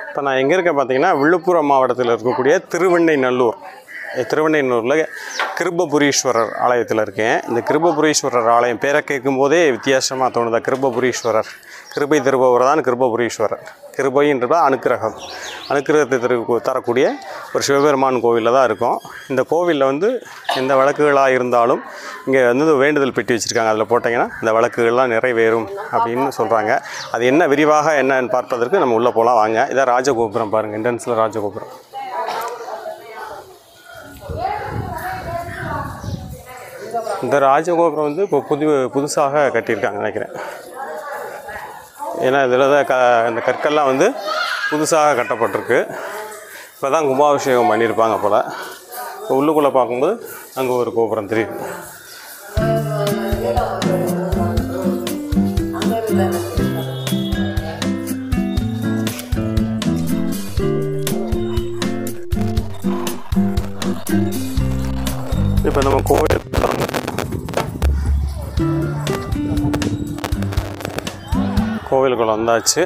இப்போ நான் எங்கே இருக்கேன் பார்த்தீங்கன்னா விழுப்புரம் மாவட்டத்தில் இருக்கக்கூடிய திருவெண்ணைநல்லூர் திருவெண்ணைநல்லூரில் கிருபபுரீஸ்வரர் ஆலயத்தில் இருக்கேன் இந்த கிருபபுரீஸ்வரர் ஆலயம் பேரை கேட்கும் போதே வித்தியாசமாக தோணுதா கிருபபுரீஸ்வரர் கிருபை தருபவர் தான் கிருபபுரீஸ்வரர் கிருபைன்றது அனுக்கிரகம் அனுக்கிரகத்தை தரு தரக்கூடிய ஒரு சிவபெருமான் கோவிலில் தான் இருக்கோம் இந்த கோவிலில் வந்து எந்த வழக்குகளாக இருந்தாலும் இங்கே வந்து வேண்டுதல் பெட்டி வச்சுருக்காங்க அதில் போட்டிங்கன்னா இந்த வழக்குகள்லாம் நிறைவேறும் அப்படின்னு சொல்கிறாங்க அது என்ன விரிவாக என்னன்னு பார்ப்பதற்கு நம்ம உள்ளே போகலாம் வாங்க இதான் ராஜகோபுரம் பாருங்கள் என்ட்ரன்ஸில் ராஜகோபுரம் இந்த ராஜகோபுரம் வந்து இப்போ புது புதுசாக கட்டியிருக்காங்க நினைக்கிறேன் ஏன்னா இதில் தான் க இந்த கற்கள்லாம் வந்து புதுசாக கட்டப்பட்டிருக்கு இப்போ தான் கும்பாபிஷேகம் பண்ணியிருப்பாங்க போல் இப்போ உள்ளுக்குள்ளே பார்க்கும்போது அங்கே ஒரு கோபுரம் தெரியுது இப்போ நம்ம கோவில் கோவிலுக்குள்ள வந்தாச்சு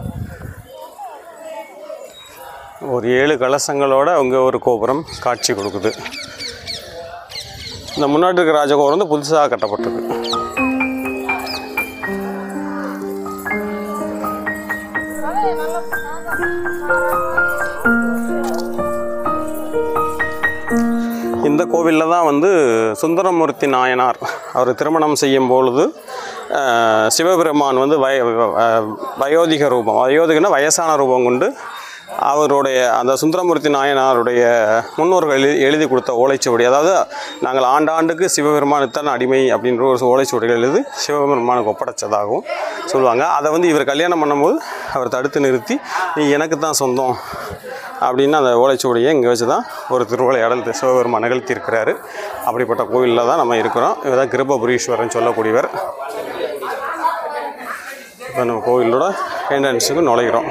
ஒரு ஏழு கலசங்களோட அங்கே ஒரு கோபுரம் காட்சி கொடுக்குது இந்த முன்னாடி இருக்கிற ராஜகோபுரம் வந்து புதுசாக கட்டப்பட்டிருக்கு இந்த கோவிலில் தான் வந்து சுந்தரமூர்த்தி நாயனார் அவர் திருமணம் செய்யும் பொழுது அஹ், சிவபெருமான் வந்து வய அஹ், வயோதிக ரூபம் வயோதிகன்னா வயசான ரூபம் கொண்டு அவருடைய அந்த சுந்தரமூர்த்தி நாயனாருடைய முன்னோர்கள் எழுதி எழுதி கொடுத்த ஓலைச்சுவடி அதாவது நாங்கள் ஆண்டாண்டுக்கு சிவபெருமானுத்தான் அடிமை அப்படின்ற ஒரு ஓலைச்சுவடிகள் எழுதி சிவபெருமானுக்கு ஒப்படைச்சதாகவும் சொல்லுவாங்க அதை வந்து இவர் கல்யாணம் பண்ணும்போது அவர் தடுத்து நிறுத்தி நீ எனக்கு தான் சொந்தம் அப்படின்னு அந்த ஓலைச்சுவடியை இங்கே வச்சு தான் ஒரு திருவிளையாடல் தி- சிவபெருமான் நிகழ்த்தியிருக்கிறாரு அப்படிப்பட்ட கோவிலில் தான் நம்ம இருக்கிறோம் இவர் தான் கிருபபுரீஸ்வரன் சொல்லக்கூடியவர் இப்போ நம்ம கோவிலோட என்ட்ரன்ஸுக்கு நுழைகிறோம்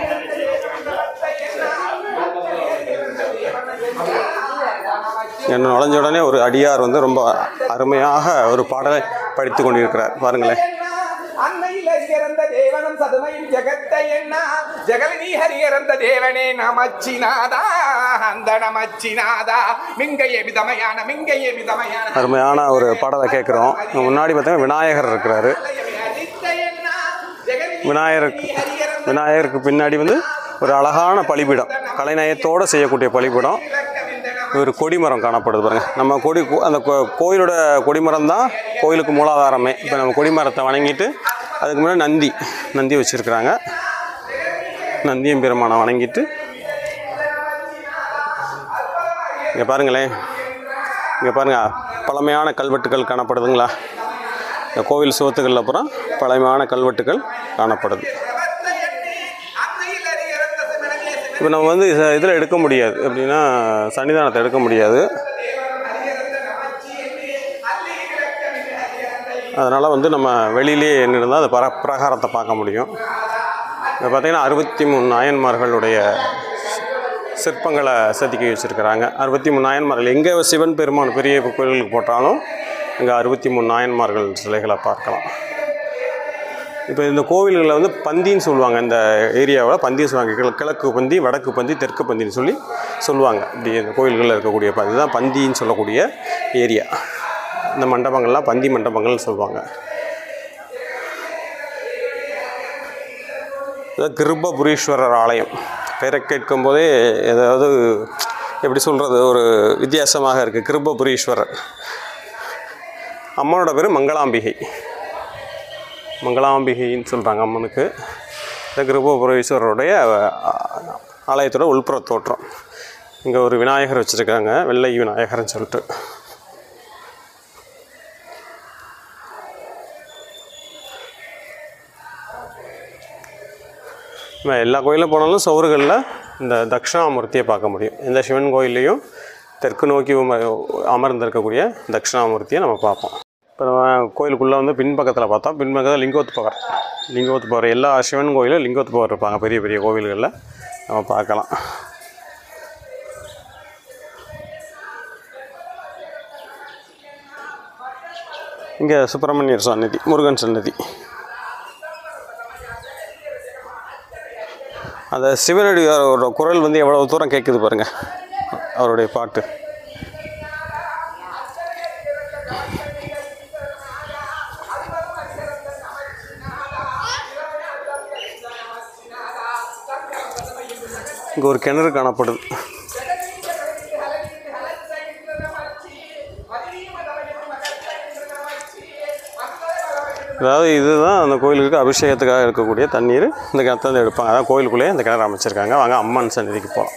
என்ன நுழைஞ்ச உடனே ஒரு அடியார் வந்து ரொம்ப அருமையாக ஒரு பாடலை படித்து கொண்டிருக்கிறார் பாருங்களேன் அன்னையில இறந்த தேவனம் சதுமையில் ஜெகத்தை என்ன ஜெகலினி ஹரியறந்த தேவனே நமச்சினாதா அந்த நமச்சினாதா மிங்கைய விதமையான மிங்கைய விதமையான அருமையான ஒரு பாடலை கேட்குறோம் முன்னாடி பார்த்தீங்கன்னா விநாயகர் இருக்கிறாரு விநாயகருக்கு விநாயகருக்கு பின்னாடி வந்து ஒரு அழகான பலிபீடம் கலைநயத்தோடு செய்யக்கூடிய பலிபீடம் ஒரு கொடிமரம் காணப்படுது பாருங்க நம்ம கொடி அந்த கோ- கோயிலோட கொடிமரம் தான் கோயிலுக்கு மூலாதாரமே இப்போ நம்ம கொடிமரத்தை வணங்கிட்டு அதுக்கு முன்னாடி நந்தி நந்தி வச்சுருக்குறாங்க நந்தியம் பெருமானை வணங்கிட்டு இங்கே பாருங்களேன் இங்கே பாருங்கள் பழமையான கல்வெட்டுகள் காணப்படுதுங்களா இந்த கோவில் சுவத்துக்கள் அப்புறம் பழமையான கல்வெட்டுகள் காணப்படுது இப்போ நம்ம வந்து இதில் எடுக்க முடியாது எப்படின்னா சன்னிதானத்தை எடுக்க முடியாது அதனால் வந்து நம்ம வெளியிலே நின்று அந்த பர பிரகாரத்தை பார்க்க முடியும் இப்போ பார்த்தீங்கன்னா அறுபத்தி மூணு நாயன்மார்களுடைய சிற்பங்களை செதுக்கி வச்சுருக்கிறாங்க அறுபத்தி மூணு நாயன்மார்கள் எங்கே சிவன் பெருமான் பெரிய கோயில்களுக்கு போட்டாலும் இங்கே அறுபத்தி மூணு நாயன்மார்கள் சிலைகளை பார்க்கலாம் இப்போ இந்த கோவில்களில் வந்து பந்தின்னு சொல்லுவாங்க இந்த ஏரியாவில் பந்தின்னு சொல்லுவாங்க கிழ- கிழக்கு பந்தி வடக்கு பந்தி தெற்கு பந்தின்னு சொல்லி சொல்லுவாங்க இப்படி இந்த கோயில்களில் இருக்கக்கூடிய பந்தி தான் பந்தின்னு சொல்லக்கூடிய ஏரியா இந்த மண்டபங்கள்லாம் பந்தி மண்டபங்கள்னு சொல்லுவாங்க இது கிருபபுரீஸ்வரர் ஆலயம் பேரை கேட்கும் போதே ஏதாவது எப்படி சொல்கிறது ஒரு வித்தியாசமாக இருக்குது கிருபபுரீஸ்வரர் அம்மனோட பேர் மங்களாம்பிகை மங்களாம்பிகைன்னு சொல்கிறாங்க அம்மனுக்கு இந்த கிருபபுரீஸ்வரருடைய அஹ், ஆலயத்தோட உள்புற தோற்றம் இங்கே ஒரு விநாயகர் வச்சுருக்காங்க வெள்ளை விநாயகர்னு சொல்லிட்டு நம்ம எல்லா கோயிலும் போனாலும் சுவறுகளில் இந்த தட்சிணாமூர்த்தியை பார்க்க முடியும் எந்த சிவன் கோயில்லையும் தெற்கு நோக்கி உம- அமர்ந்திருக்கக்கூடிய தட்சிணாமூர்த்தியை நம்ம பார்ப்போம் இப்போ நம்ம கோயிலுக்குள்ளே வந்து பின்பக்கத்தில் பார்த்தோம் பின்பக்கத்தில் லிங்கோத்பவர் லிங்கோத்பவர் எல்லா சிவன் கோயிலும் லிங்கோத்பவர் இருப்பாங்க பெரிய பெரிய கோவில்களில் நம்ம பார்க்கலாம் இங்கே சுப்பிரமணியர் சன்னதி முருகன் சன்னதி அந்த சிவனடியாரோட குரல் வந்து எவ்வளோ தூரம் கேட்குது பாருங்க அவருடைய பாட்டு இங்கே ஒரு கிணறு காணப்படுது அதாவது இதுதான் அந்த கோயிலுக்கு அபிஷேகத்துக்காக இருக்கக்கூடிய தண்ணீர் இந்த கிணத்துல எடுப்பாங்க அதான் கோயிலுக்குள்ளேயே இந்த கிணறு அமைச்சிருக்காங்க வாங்க அம்மன் சந்நிதிக்கு போகலாம்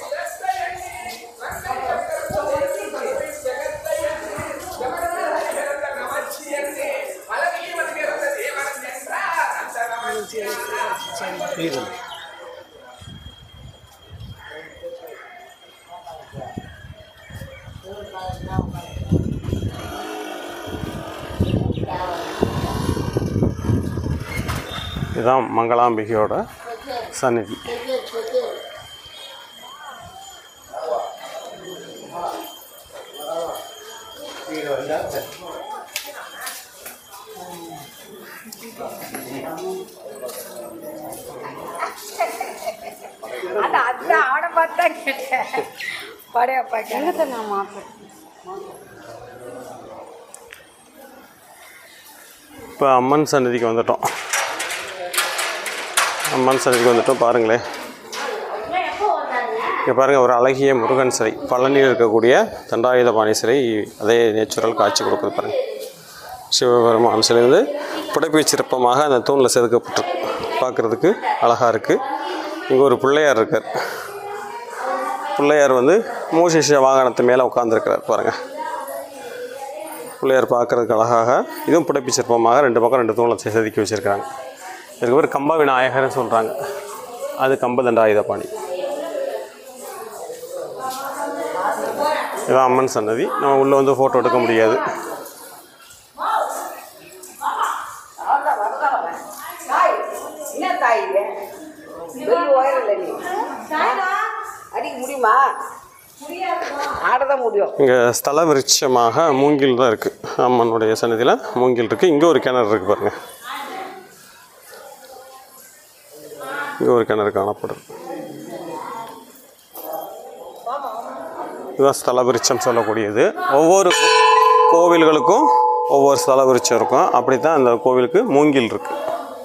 இதுதான் மங்களாம்பிகையோட சந்நிதி அது அதுதான் அவனை பார்த்து தான் கேட்டேன் படையப்பா எங்கே நான் மாப்பிள்ளை இப்போ அம்மன் சந்நிதிக்கு வந்துட்டோம் அம்மன் சந்நிதிக்கு வந்துட்டோம் பாருங்களேன் இங்கே பாருங்கள் ஒரு அழகிய முருகன் சிலை பழனியில் இருக்கக்கூடிய தண்டாயுதபாணி சிலை அதே நேச்சுரல் காட்சி கொடுக்குது பாருங்கள் சிவபெருமான் சிலை வந்து புடைப்பு சிற்பமாக அந்த தூணில் செதுக்கப்பட்டிருக்கு பார்க்குறதுக்கு அழகாக இருக்குது இங்கே ஒரு பிள்ளையார் இருக்கார் பிள்ளையார் வந்து மூசிஷ வாகனத்து மேலே உட்காந்துருக்கிறார் பாருங்கள் பிள்ளையார் பார்க்குறதுக்கு அழகாக இதுவும் புடைப்பு சிற்பமாக ரெண்டு பக்கம் ரெண்டு தூணில் செ- செதுக்கி வச்சுருக்காங்க இதுக்கு பேர் கம்ப விநாயகர்னு சொல்கிறாங்க அது கம்ப தண்டாயுதபாணி இதான் அம்மன் சன்னதி நம்ம உள்ளே வந்து ஃபோட்டோ எடுக்க முடியாது தாய் என்ன தாய் இது வெளியே உயரல நீ அடிக்க முடியுமா ஆடதான் முடியும் இங்கே ஸ்தல விருட்சமாக மூங்கில் தான் இருக்குது அம்மனுடைய சன்னதியில் மூங்கில் இருக்குது இங்கே ஒரு கிணறு இருக்குது பாருங்கள் இங்கே ஒரு கிணறு காணப்படுது இதுதான் ஸ்தல விருட்சம் சொல்லக்கூடியது ஒவ்வொரு கோவில்களுக்கும் ஒவ்வொரு ஸ்தல விருட்சம் இருக்கும் அப்படி தான் அந்த கோவிலுக்கு மூங்கில் இருக்குது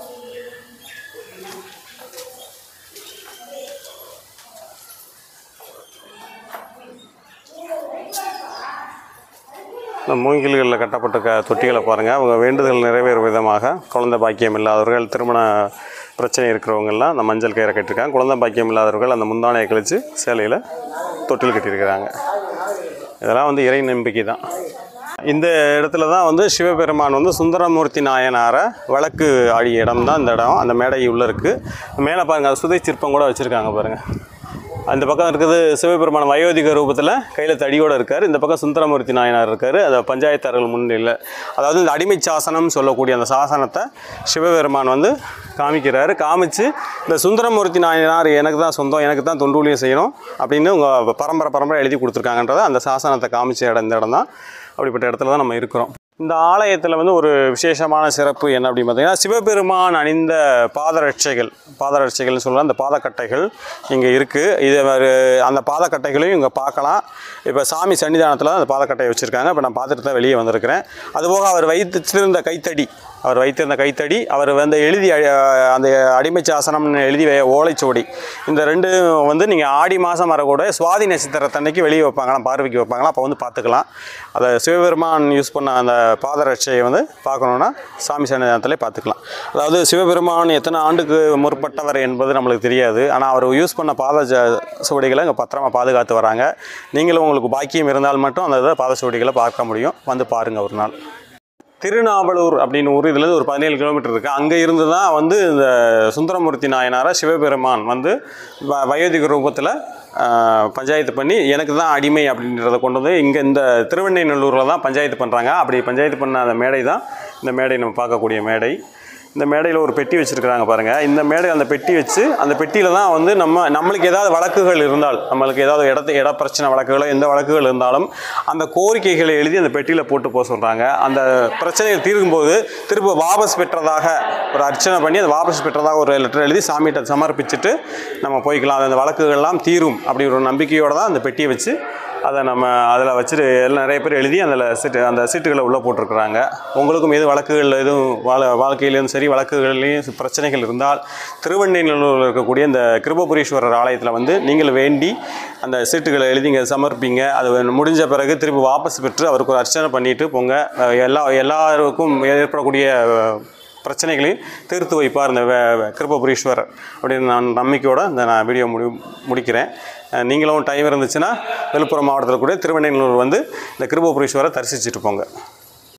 இந்த மூங்கில்களில் கட்டப்பட்ட க தொட்டிகளை பாருங்கள் அவங்க வேண்டுதல் நிறைவேறும் விதமாக குழந்தை பாக்கியம் இல்லாதவர்கள் திருமண பிரச்சனை இருக்கிறவங்கெல்லாம் அந்த மஞ்சள் கயிறை கட்டியிருக்காங்க குழந்தை பாக்கியம் இல்லாதவர்கள் அந்த முந்தானையை கழித்து சேலையில் தொட்டில் கட்டியிருக்கிறாங்க இதெல்லாம் வந்து இறை நம்பிக்கை தான் இந்த இடத்துல தான் வந்து சிவபெருமான் வந்து சுந்தரமூர்த்தி நாயனாரை வழக்கு ஆடிய இடம் தான் இந்த இடம் அந்த மேடை உள்ளே இருக்குது மேலே பாருங்கள் அது சுதை சிற்பம் கூட வச்சுருக்காங்க பாருங்கள் அந்த பக்கம் இருக்குது சிவபெருமான் வயோதிக ரூபத்தில் கையில் தடியோடு இருக்கார் இந்த பக்கம் சுந்தரமூர்த்தி நாயனார் இருக்கார் அது பஞ்சாயத்தார்கள் முன்னிலையில் அதாவது இந்த அடிமை சாசனம் சொல்லக்கூடிய அந்த சாசனத்தை சிவபெருமான் வந்து காமிக்கிறாரு காமிச்சு இந்த சுந்தரமூர்த்தி நாயனார் எனக்கு தான் சொந்தம் எனக்கு தான் தொண்டூழியம் செய்யணும் அப்படின்னு உங்கள் பரம்பரை பரம்பரை எழுதி கொடுத்துருக்காங்கன்றத அந்த சாசனத்தை காமிச்ச இடம் இந்த இடம் தான் அப்படிப்பட்ட இடத்துல தான் நம்ம இருக்கிறோம் இந்த ஆலயத்தில் வந்து ஒரு விசேஷமான சிறப்பு என்ன அப்படின்னு பார்த்தீங்கன்னா சிவபெருமான் அணிந்த பாதரட்சைகள் பாதரட்சைகள்னு சொல்லலாம் அந்த பாதக்கட்டைகள் இங்கே இருக்குது இது ஒரு- அந்த பாதக்கட்டைகளையும் இங்கே பார்க்கலாம் இப்போ சாமி சன்னிதானத்தில் அந்த பாதக்கட்டையை வச்சுருக்காங்க இப்போ நான் பார்த்துட்டு தான் வெளியே வந்திருக்கிறேன் அதுபோக அவர் வைத்திருந்த கைத்தடி அவர் வைத்திருந்த கைத்தடி அவர் வந்து எழுதி அஹ், அந்த அடிமை சாசனம்னு எழுதி வை- ஓலைச்சுவடி இந்த ரெண்டு வந்து நீங்கள் ஆடி மாதம் வரக்கூட சுவாதி நட்சத்திரத்தன்னைக்கு வெளியே வைப்பாங்களாம் பார்வைக்கு வைப்பாங்களாம் அப்போ வந்து பார்த்துக்கலாம் அதை சிவபெருமான் யூஸ் பண்ண அந்த பாதரட்சையை வந்து பார்க்கணுன்னா சாமி சன்னிதானத்திலே பார்த்துக்கலாம் அதாவது சிவபெருமான் எத்தனை ஆண்டுக்கு முற்பட்டவர் என்பது நம்மளுக்கு தெரியாது ஆனால் அவர் யூஸ் பண்ண பாத ஜ சுவடிகளை இங்கே பத்திரமா பாதுகாத்து வராங்க நீங்களும் உங்களுக்கு பாக்கியம் இருந்தால் மட்டும் அந்த இதை பாத சுவடிகளை பார்க்க முடியும் வந்து பாருங்கள் ஒரு நாள் திருநாவலூர் அப்படின்னு ஊர் இதுலேருந்து ஒரு பதினேழு கிலோமீட்டர் இருக்குது அங்கே இருந்து தான் வந்து இந்த சுந்தரமூர்த்தி நாயனாரை சிவபெருமான் வந்து வ- வயோதிக ரூபத்தில் பஞ்சாயத்து பண்ணி எனக்கு தான் அடிமை அப்படின்றத கொண்டு வந்து இங்கே இந்த திருவெண்ணைநல்லூரில் தான் பஞ்சாயத்து பண்ணுறாங்க அப்படி பஞ்சாயத்து பண்ண அந்த மேடை தான் இந்த மேடை நம்ம பார்க்கக்கூடிய மேடை இந்த மேடையில் ஒரு பெட்டி வச்சுருக்கிறாங்க பாருங்கள் இந்த மேடையில் அந்த பெட்டி வச்சு அந்த பெட்டியில் தான் வந்து நம்ம நம்மளுக்கு ஏதாவது வழக்குகள் இருந்தால் நம்மளுக்கு ஏதாவது இடத்து இட பிரச்சனை வழக்குகளோ எந்த வழக்குகள் இருந்தாலும் அந்த கோரிக்கைகளை எழுதி அந்த பெட்டியில் போட்டு போக சொல்கிறாங்க அந்த பிரச்சனைகள் தீர்க்கும்போது திரும்ப வாபஸ் பெற்றதாக ஒரு அர்ச்சனை பண்ணி அந்த வாபஸ் பெற்றதாக ஒரு லெட்டர் எழுதி சாமிகிட்ட சமர்ப்பிச்சுட்டு நம்ம போய்க்கலாம் அந்த வழக்குகள்லாம் தீரும் அப்படி ஒரு நம்பிக்கையோடு தான் அந்த பெட்டியை வச்சு அதை நம்ம அதில் வச்சுட்டு எல்லாம் நிறைய பேர் எழுதி அதில் சீட்டு அந்த சீட்டுகளை உள்ளே போட்டிருக்கிறாங்க உங்களுக்கும் எது வழக்குகள் எதுவும் வாழ வாழ்க்கையிலும் சரி வழக்குகள்லேயும் பிரச்சனைகள் இருந்தால் திருவண்ணைநல்லூரில் இருக்கக்கூடிய இந்த கிருபபுரீஸ்வரர் ஆலயத்தில் வந்து நீங்கள் வேண்டி அந்த சீட்டுகளை எழுதிங்க சமர்ப்பிங்க அது முடிஞ்ச பிறகு திருப்பி வாபஸ் பெற்று அவருக்கு ஒரு அர்ச்சனை பண்ணிட்டு போங்க அஹ் எல்லா எல்லாருக்கும் ஏற்படக்கூடிய அஹ், பிரச்சனைகளையும் தீர்த்து வைப்பார் இந்த வே- வே- கிருபபுரீஸ்வரர் அப்படின்னு நான் நம்பிக்கையோடு இந்த நான் வீடியோ முடி முடிக்கிறேன் அஹ் நீங்களும் டைம் இருந்துச்சுன்னா விழுப்புரம் மாவட்டத்தில் கூட திருவண்ணைநல்லூர் வந்து இந்த கிருபபுரீஸ்வரரை தரிசிச்சுட்டு போங்க